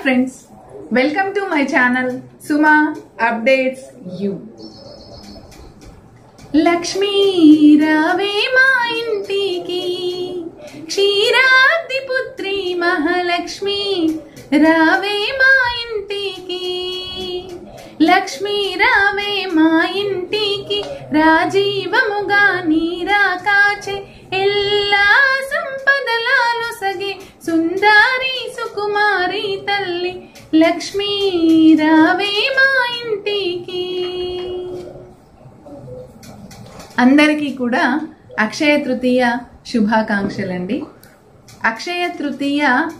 friends welcome to my channel Suma updates యూ లక్ష్మీ రావే మా ఇంటికి క్షీరాబ్ది పుత్రి మహాలక్ష్మి రావే మా ఇంటికి లక్ష్మీ రావే మా ఇంటికి రాజీవముగా నీరా కాచే ఎల్లా సంపదలాలు సగే సుందరి సుకుమారి తల్లి లక్ష్మీ రావే మా ఇంటికి అందరికీ కూడా అక్షయ తృతీయ శుభాకాంక్షలండి అక్షయ తృతీయ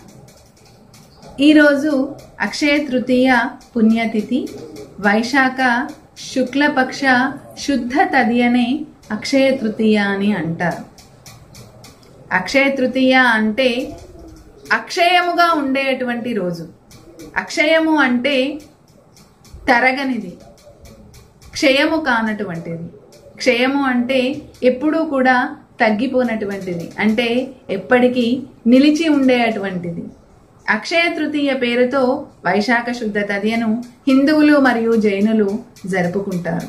ఈరోజు అక్షయ తృతీయ పుణ్యతిథి వైశాఖ శుక్లపక్ష శుద్ధ తదియనే అక్షయ తృతీయ అని అంటారు అక్షయ తృతీయ అంటే అక్షయముగా ఉండేటువంటి రోజు అక్షయము అంటే తరగనిది క్షయము కానటువంటిది క్షయము అంటే ఎప్పుడూ కూడా తగ్గిపోనటువంటిది అంటే ఎప్పటికీ నిలిచి ఉండేటువంటిది అక్షయ తృతీయ పేరుతో వైశాఖ శుద్ధ తదియను హిందువులు మరియు జైనులు జరుపుకుంటారు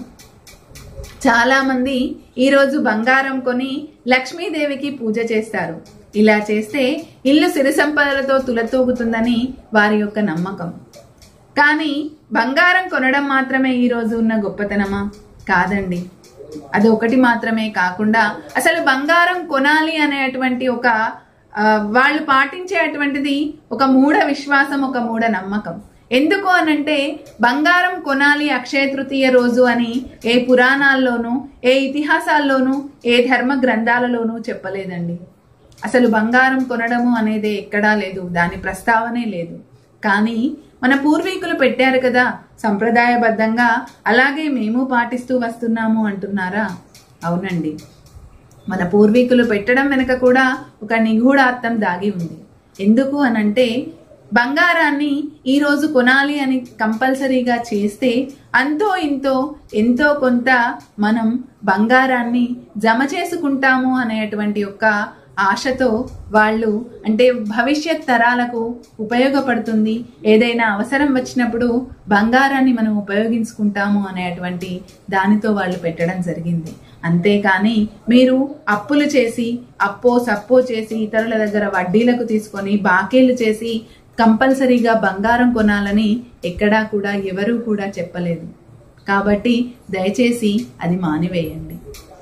చాలా మంది ఈరోజు బంగారం కొని లక్ష్మీదేవికి పూజ చేస్తారు ఇలా చేస్తే ఇల్లు సిరి సంపదలతో తులతూగుతుందని వారి యొక్క నమ్మకం కానీ బంగారం కొనడం మాత్రమే ఈ రోజు ఉన్న గొప్పతనమా కాదండి అది ఒకటి మాత్రమే కాకుండా అసలు బంగారం కొనాలి అనేటువంటి ఒక ఆ, వాళ్ళు పాటించేటువంటిది ఒక మూఢ విశ్వాసం ఒక మూఢ నమ్మకం ఎందుకు అనంటే బంగారం కొనాలి అక్షయ తృతీయ రోజు అని ఏ పురాణాల్లోనూ ఏ ఇతిహాసాల్లోనూ ఏ ధర్మ గ్రంథాలలోనూ చెప్పలేదండి అసలు బంగారం కొనడము అనేది ఎక్కడా లేదు దాని ప్రస్తావనే లేదు కానీ మన పూర్వీకులు పెట్టారు కదా సంప్రదాయబద్ధంగా అలాగే మేము పాటిస్తూ వస్తున్నాము అంటున్నారా అవునండి మన పూర్వీకులు పెట్టడం వెనుక కూడా ఒక నిగూఢార్థం దాగి ఉంది ఎందుకు అనంటే బంగారాన్ని ఈరోజు కొనాలి అని కంపల్సరీగా చేస్తే అంతో ఇంతో ఎంతో కొంత మనం బంగారాన్ని జమ చేసుకుంటాము అనేటువంటి ఒక ఆశతో వాళ్ళు అంటే భవిష్యత్ తరాలకు ఉపయోగపడుతుంది ఏదైనా అవసరం వచ్చినప్పుడు బంగారాన్ని మనం ఉపయోగించుకుంటాము అనేటువంటి దానితో వాళ్ళు పెట్టడం జరిగింది అంతేకాని మీరు అప్పులు చేసి అప్పో సప్పో చేసి ఇతరుల దగ్గర వడ్డీలకు తీసుకొని బాకీలు చేసి కంపల్సరీగా బంగారం కొనాలని ఎక్కడా కూడా ఎవరూ కూడా చెప్పలేదు కాబట్టి దయచేసి అది మానివేయండి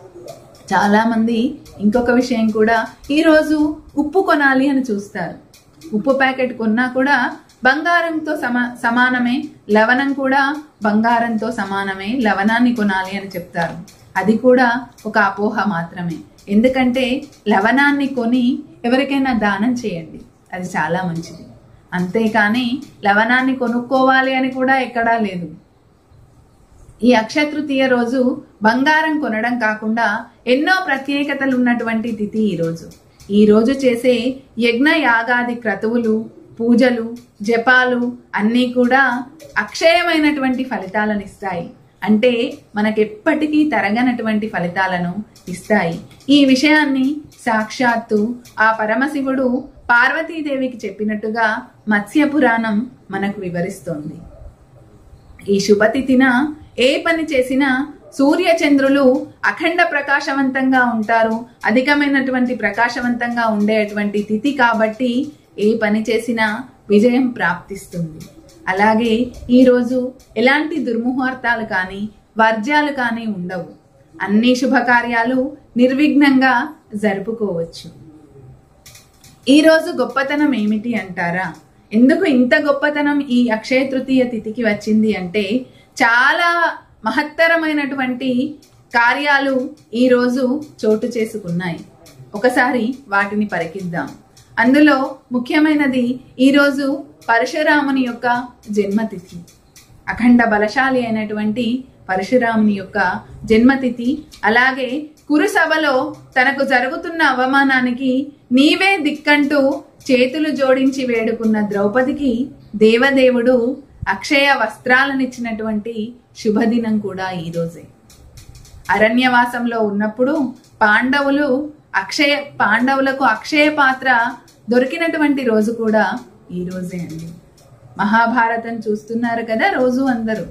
చాలా మంది ఇంకొక విషయం కూడా ఈరోజు ఉప్పు కొనాలి అని చూస్తారు ఉప్పు ప్యాకెట్ కొన్నా కూడా బంగారంతో సమా సమానమే లవణం కూడా బంగారంతో సమానమే లవణాన్ని కొనాలి అని చెప్తారు అది కూడా ఒక అపోహ మాత్రమే ఎందుకంటే లవణాన్ని కొని ఎవరికైనా దానం చేయండి అది చాలా మంచిది అంతేకాని లవణాన్ని కొనుక్కోవాలి అని కూడా ఎక్కడా లేదు ఈ అక్షయ తృతీయ రోజు బంగారం కొనడం కాకుండా ఎన్నో ప్రత్యేకతలు ఉన్నటువంటి తిథి ఈ రోజు ఈ రోజు చేసే యజ్ఞ యాగాది క్రతువులు పూజలు జపాలు అన్నీ కూడా అక్షయమైనటువంటి ఫలితాలను ఇస్తాయి అంటే మనకెప్పటికీ తరగనటువంటి ఫలితాలను ఇస్తాయి ఈ విషయాన్ని సాక్షాత్తు ఆ పరమశివుడు పార్వతీదేవికి చెప్పినట్టుగా మత్స్య పురాణం మనకు వివరిస్తోంది ఈ శుభతిథిన ఏ పని చేసినా సూర్య చంద్రులు అఖండ ప్రకాశవంతంగా ఉంటారు అధికమైనటువంటి ప్రకాశవంతంగా ఉండేటువంటి తిథి కాబట్టి ఏ పని చేసినా విజయం ప్రాప్తిస్తుంది అలాగే ఈరోజు ఎలాంటి దుర్ముహూర్తాలు కానీ వర్జ్యాలు కానీ ఉండవు అన్ని శుభకార్యాలు నిర్విఘ్నంగా జరుపుకోవచ్చు ఈరోజు గొప్పతనం ఏమిటి అంటారా ఎందుకు ఇంత గొప్పతనం ఈ అక్షయ తృతీయ తిథికి వచ్చింది అంటే చాలా మహత్తరమైనటువంటి కార్యాలు ఈరోజు చోటు చేసుకున్నాయి ఒకసారి వాటిని పరికిద్దాం అందులో ముఖ్యమైనది ఈరోజు పరశురాముని యొక్క జన్మతిథి అఖండ బలశాలి అయినటువంటి పరశురాముని యొక్క జన్మతిథి అలాగే కురుసభలో తనకు జరుగుతున్న అవమానానికి నీవే దిక్కంటూ చేతులు జోడించి వేడుకున్న ద్రౌపదికి దేవదేవుడు అక్షయ వస్త్రాలనిచ్చినటువంటి శుభదినం కూడా ఈ రోజే అరణ్యవాసంలో ఉన్నప్పుడు పాండవులు అక్షయ పాండవులకు అక్షయ పాత్ర దొరికినటువంటి రోజు కూడా ఈ రోజే అండి మహాభారతం చూస్తున్నారు కదా రోజు అందరూ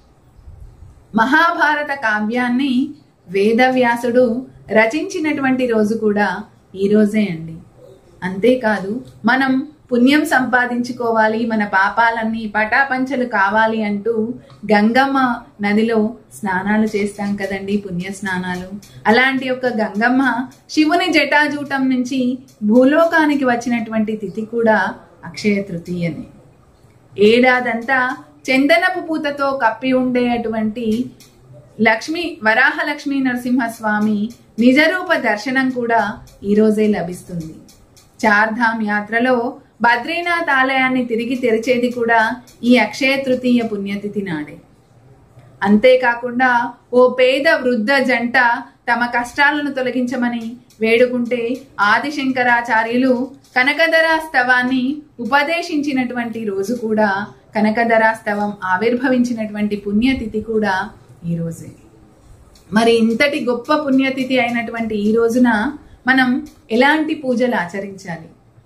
మహాభారత కావ్యాన్ని వేదవ్యాసుడు రచించినటువంటి రోజు కూడా ఈ రోజే అండి అంతేకాదు మనం పుణ్యం సంపాదించుకోవాలి మన పాపాలన్నీ పటాపంచలు కావాలి అంటూ గంగమ్మ నదిలో స్నానాలు చేస్తాం కదండి పుణ్య స్నానాలు అలాంటి ఒక గంగమ్మ శివుని జటాజూటం నుంచి భూలోకానికి వచ్చినటువంటి తిథి కూడా అక్షయ తృతీయనే ఏడాదంతా చందనపు పూతతో కప్పి ఉండేటువంటి లక్ష్మి వరాహ లక్ష్మీ నరసింహస్వామి నిజరూప దర్శనం కూడా ఈ రోజే లభిస్తుంది చార్ధామ్ యాత్రలో బద్రీనాథ్ ఆలయాన్ని తిరిగి తెరిచేది కూడా ఈ అక్షయ తృతీయ పుణ్యతిథి నాడే అంతేకాకుండా ఓ పేద వృద్ధ జంట తమ కష్టాలను తొలగించమని వేడుకుంటే ఆదిశంకరాచార్యులు కనకధరాస్తవాన్ని ఉపదేశించినటువంటి రోజు కూడా కనకధరాస్తవం ఆవిర్భవించినటువంటి పుణ్యతిథి కూడా ఈ రోజే మరి ఇంతటి గొప్ప పుణ్యతిథి అయినటువంటి ఈ రోజున మనం ఎలాంటి పూజలు ఆచరించాలి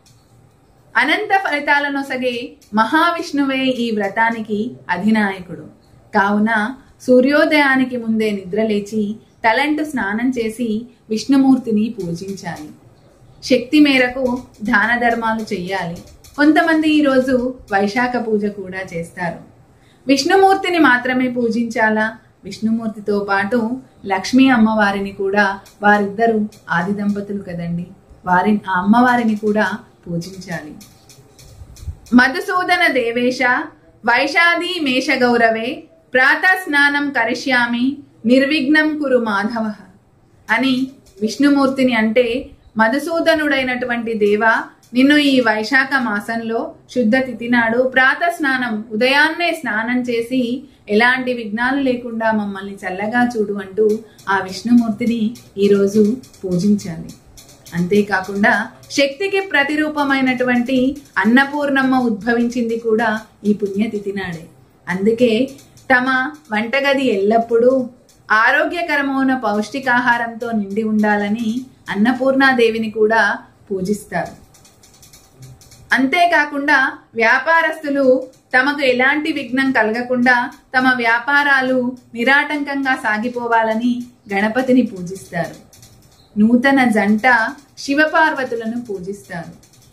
అనంత ఫలితాలను సగే మహావిష్ణువే ఈ వ్రతానికి అధినాయకుడు కావున సూర్యోదయానికి ముందే నిద్రలేచి తలంటు స్నానం చేసి విష్ణుమూర్తిని పూజించాలి శక్తి మేరకు దాన ధర్మాలు చెయ్యాలి కొంతమంది ఈరోజు వైశాఖ పూజ కూడా చేస్తారు విష్ణుమూర్తిని మాత్రమే పూజించాలా విష్ణుమూర్తితో పాటు లక్ష్మీ అమ్మవారిని కూడా వారిద్దరూ ఆది దంపతులు కదండి వారి ఆ అమ్మవారిని కూడా పూజించాలి మధుసూదన దేవేశ వైషాది మేష గౌరవే ప్రాతః స్నానం కరిష్యామి నిర్విఘ్నం కురు మాధవ అని విష్ణుమూర్తిని అంటే మధుసూదనుడైనటువంటి దేవ నిన్ను ఈ వైశాఖ మాసంలో శుద్ధ తిథి నాడు ప్రాతః స్నానం ఉదయాన్నే స్నానం చేసి ఎలాంటి విఘ్నాలు లేకుండా మమ్మల్ని చల్లగా చూడు అంటూ ఆ విష్ణుమూర్తిని ఈరోజు పూజించాలి అంతేకాకుండా శక్తికి ప్రతిరూపమైనటువంటి అన్నపూర్ణమ్మ ఉద్భవించింది కూడా ఈ పుణ్యతిథి నాడే అందుకే తమ వంటగది ఎల్లప్పుడూ ఆరోగ్యకరమైన పౌష్టికాహారంతో నిండి ఉండాలని అన్నపూర్ణాదేవిని కూడా పూజిస్తారు అంతేకాకుండా వ్యాపారస్తులు తమకు ఎలాంటి విఘ్నం కలగకుండా తమ వ్యాపారాలు నిరాటంకంగా సాగిపోవాలని గణపతిని పూజిస్తారు నూతన జంట శివపార్వతులను పూజిస్తారు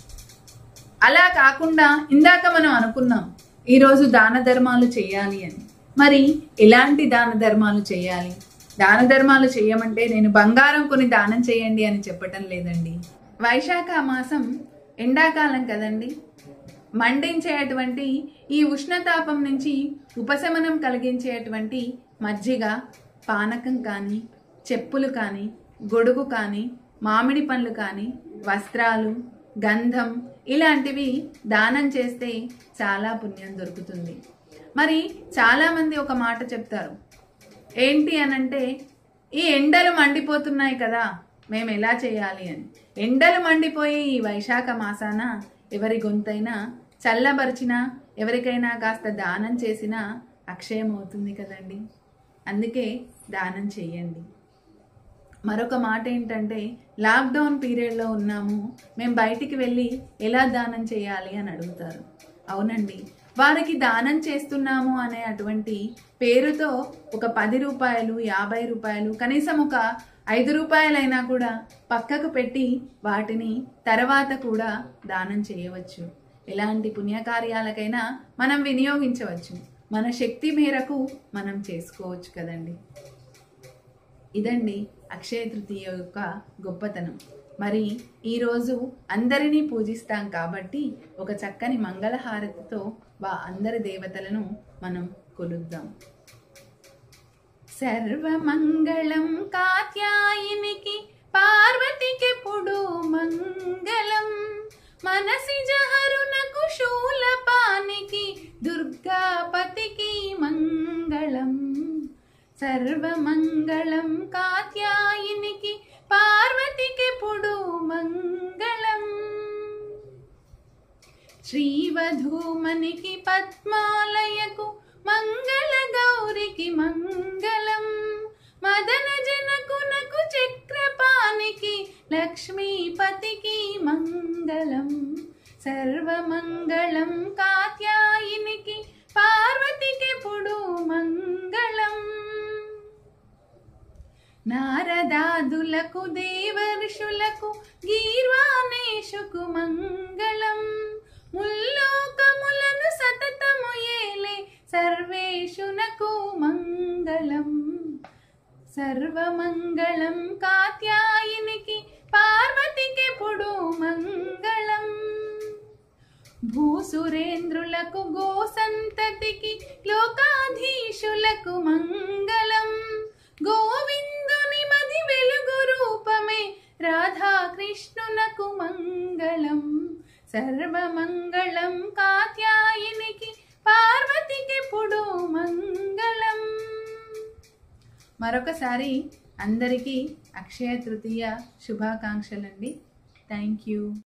అలా కాకుండా ఇందాక మనం అనుకున్నాం ఈరోజు దాన ధర్మాలు చేయాలి అని మరి ఎలాంటి దాన ధర్మాలు చేయాలి దాన ధర్మాలు చేయమంటే నేను బంగారం కొని దానం చేయండి అని చెప్పటం లేదండి వైశాఖ మాసం ఎండాకాలం కదండి మండించేటువంటి ఈ ఉష్ణతాపం నుంచి ఉపశమనం కలిగించేటువంటి మజ్జిగ పానకం కానీ చెప్పులు కానీ గొడుగు కానీ మామిడి పండ్లు కానీ వస్త్రాలు గంధం ఇలాంటివి దానం చేస్తే చాలా పుణ్యం దొరుకుతుంది మరి చాలామంది ఒక మాట చెప్తారు ఏంటి అనంటే ఈ ఎండలు మండిపోతున్నాయి కదా మేము ఎలా చేయాలి అని ఎండలు మండిపోయి ఈ వైశాఖ మాసాన ఎవరి గొంతైనా చల్లబరిచినా ఎవరికైనా కాస్త దానం చేసినా అక్షయం అవుతుంది కదండి అందుకే దానం చెయ్యండి మరొక మాట ఏంటంటే లాక్డౌన్ పీరియడ్లో ఉన్నాము మేము బయటికి వెళ్ళి ఎలా దానం చేయాలి అని అడుగుతారు అవునండి వారికి దానం చేస్తున్నాము అనే అటువంటి పేరుతో ఒక పది రూపాయలు యాభై రూపాయలు కనీసం ఒక ఐదు రూపాయలైనా కూడా పక్కకు పెట్టి వాటిని తర్వాత కూడా దానం చేయవచ్చు ఎలాంటి పుణ్యకార్యాలకైనా మనం వినియోగించవచ్చు మన శక్తి మేరకు మనం చేసుకోవచ్చు కదండి ఇదండి అక్షయ తృతీయ యొక్క గొప్పతనం మరి ఈరోజు అందరినీ పూజిస్తాం కాబట్టి ఒక చక్కని మంగళహారతితో వా అందరి దేవతలను మనం కొలుద్దాం సర్వమంగళం కాత్యాయినికి పార్వతికెప్పుడు మంగళం మనసి జహరునకు శూలపానికి దుర్గాపతికి మంగళం సర్వమంగళం కాత్యాయినికి పార్వతికెప్పుడు మంగళం శ్రీవధూమనికి పద్మాలయకు మంగళ గౌరికి మంగళం మదన జనకునకు చక్రపానికి లక్ష్మీపతికి మంగళం సర్వమంగళం కాత్యాయినికి పార్వతికెప్పుడు మంగళం నారదాదులకు దేవర్షులకు గీర్వాణేషుకు మంగళం ముల్లోకములను సతతము ఏలే సర్వేషునకు మంగళం సర్వమంగళం కాత్యాయినికి పార్వతికెప్పుడు మంగళం భూసురేంద్రులకు గోసంతతికి లోకాధీశులకు మంగళం గోవిందుని మది వెలుగు రూపమే రాధాకృష్ణునకు మంగళం సర్వమంగళం కాత్యాయినికి పార్వతికెప్పుడు మంగళం మరొకసారి అందరికీ అక్షయ తృతీయ శుభాకాంక్షలండి థ్యాంక్ యూ